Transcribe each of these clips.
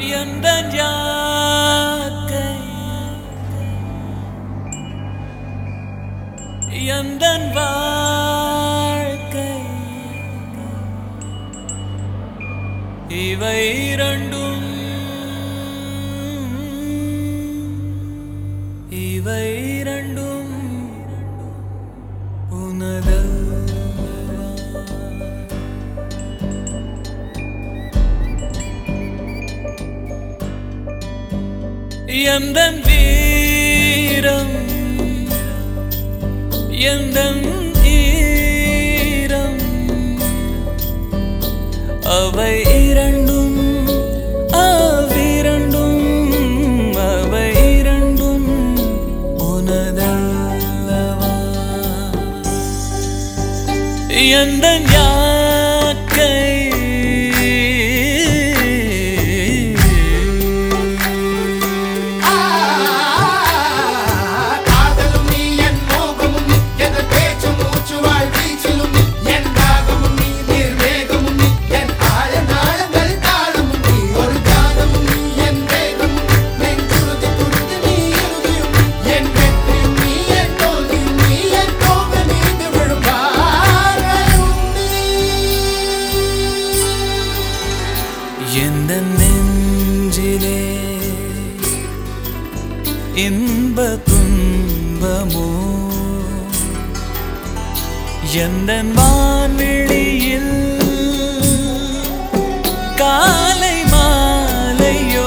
எந்தன் யாக்கை எந்தன் வாழ்க்கை இவை இரண்டும் இவை இரண்டும் உனதல்லவா எந்தன் வீரம் எந்தன் ஈரம் அவை இரண்டும் அவ்விரண்டும் அவை இரண்டும் உனதல்லவா எந்தன் யாக்கை காதலும் நீ என் மோகமும் நீ என் பேச்சு மூச்சு வாழ் வீச்சிலும் நீ என் தாகமும் நீ நிர்வேகமும் நீ என் ஆழ நாளங்கள் தாளமும் நீ ஒரு காதமும் நீ என் வேகமும் என் துருதி துருதி நீ இறுதியும் நீ என் வெற்றியும் நீ என் தோல்வியும் நீ என் தோக நீந்து விழும் வாரையும் எந்த நெஞ்சிலே இன்ப துன்பமோ எந்த வான்வெளியில் காலை மாலையோ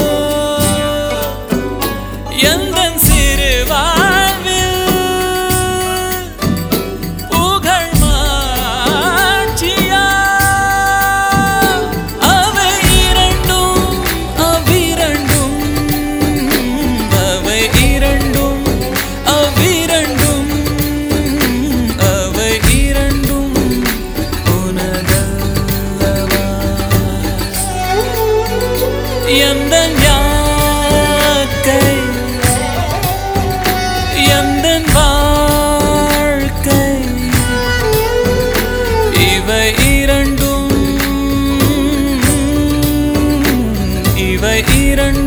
எந்த சிறு வாழ்வில் புகழ் மாட்சியா அவை இரண்டும் அவ்விரண்டும் அவை இரண்டும் அவ்விரண்டும் அவை இரண்டும் உனதல்லவா எந்த யாக்கை எந்த வாழ்க்கை இவை இரண்டும் இவை இரண்டும்